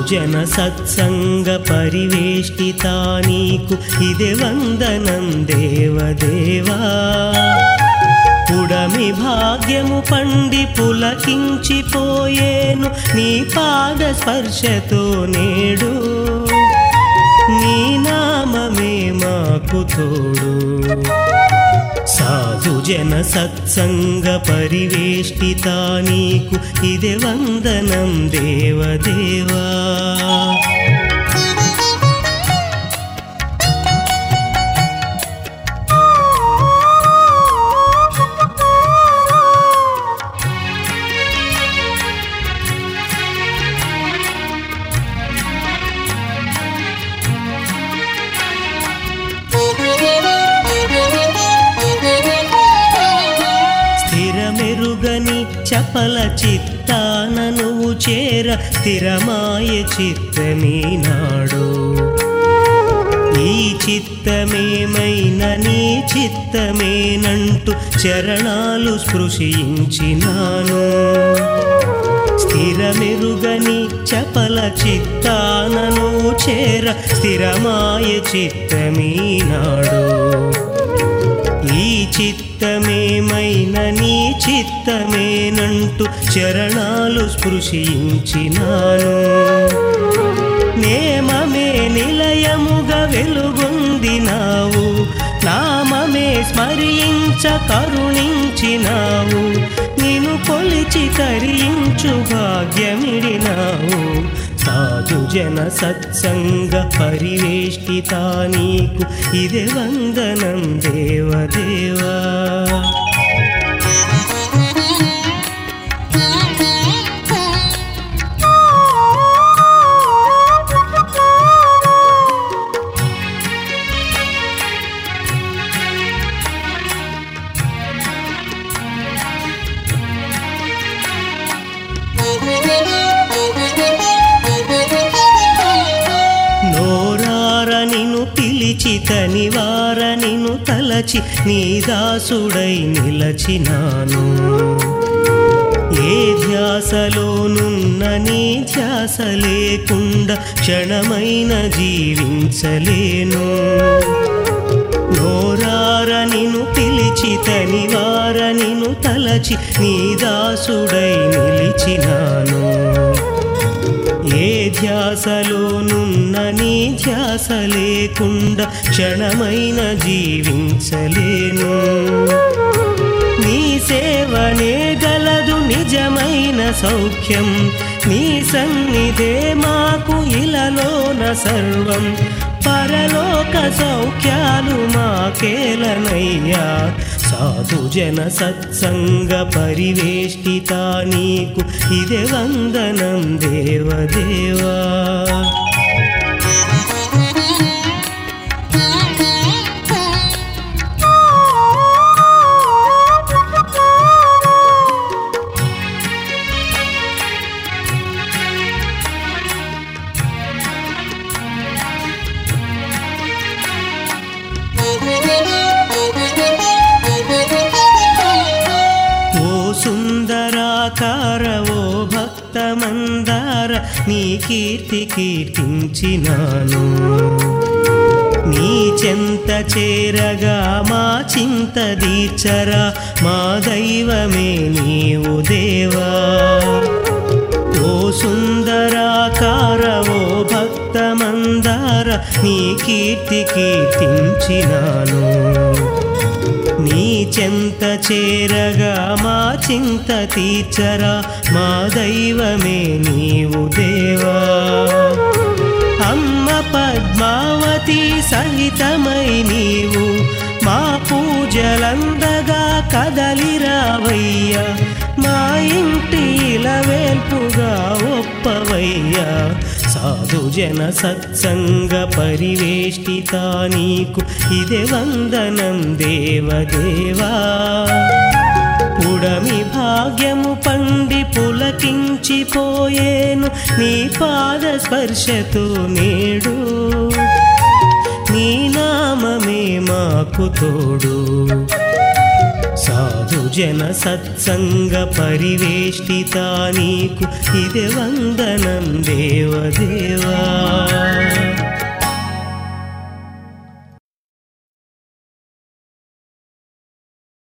సాధుజన సత్సంగ పరివేష్టితా నీకు ఇదే వందనం దేవదేవా పుడమి భాగ్యము పండి పులకించిపోయేను నీ పాద స్పర్శతో నేడు నీ నామమే మాకు తోడు సాధుజన సత్సంగ పరివేష్టితా నీకు ఇదే వందనం దేవదేవా స్థిరమెరుగని చపల చిత్తాన నువ్వు చేర స్థిరమాయ చిత్తమీనాడు ఈ చిత్తమేమైన నీ చిత్తమేనంటూ చరణాలు స్పృశించినాను స్థిరమెరుగని చపల చిత్తానను చేర స్థిరమాయ చిత్తమీనాడు ఈ చిత్తమేమైన నీ చిత్తమేనంటూ చరణాలు స్పృశించినాను నేమమే నిలయముగా వెలుగొందినావు నామమే స్మరించ కరుణించినావు నిను కొలిచి తరించు భాగ్యమిడినావు సాధుజన సత్సంగ పరివేష్టితా నీకు ఇదే వందనం దేవదేవా నోరార నిను పిలిచి తనివార నిను తలచి నీ దాసుడై నిలచినాను ఏ ధ్యాసలోనున్న నీ ధ్యాస లేకుండా క్షణమైన జీవించలేను నోరార నిను పిలిచి తనివార నిను తలచి నీ దాసుడై నిలిచినాను ఏ ధ్యాసలోనున్న నీ ధ్యాస లేకుండా క్షణమైన జీవించలేను నీ సేవనే గలదు నిజమైన సౌఖ్యం నీ సన్నిధే మాకు ఇలలోన సర్వం పరలోక సౌఖ్యాలు మాకేలనయ్యా సాధుజన సత్సంగ పరివేష్టితా నీకు ఇదే వందనం దేవదేవా ఓ సుందరాకార ఓ భక్త మందార నీ కీర్తి కీర్తించినాను నీ చెంత చేరగా మా చింత దీర్చరా మా దైవమే నీవు దేవా ఓ సుందరాకార ఓ భక్త మందార నీ కీర్తి కీర్తించినాను నీ చెంత చేరగా మా చింత తీర్చరా మా దైవమే నీవు దేవా అమ్మ పద్మావతి సహితమై నీవు మా పూజలందగా కదలిరావయ్యా మా ఇంటి వేల్పుగా ఒప్పవయ్యా సాధుజన సత్సంగ పరివేష్టితా నీకు ఇదే వందనం దేవదేవా పుడమి భాగ్యము పండి పులకించిపోయేను నీ పాద స్పర్శతో నేడు నీ నామమే మాకు తోడు సాధుజన సత్సంగ పరివేష్టిత నీకు ఇదే వందనం దేవదేవా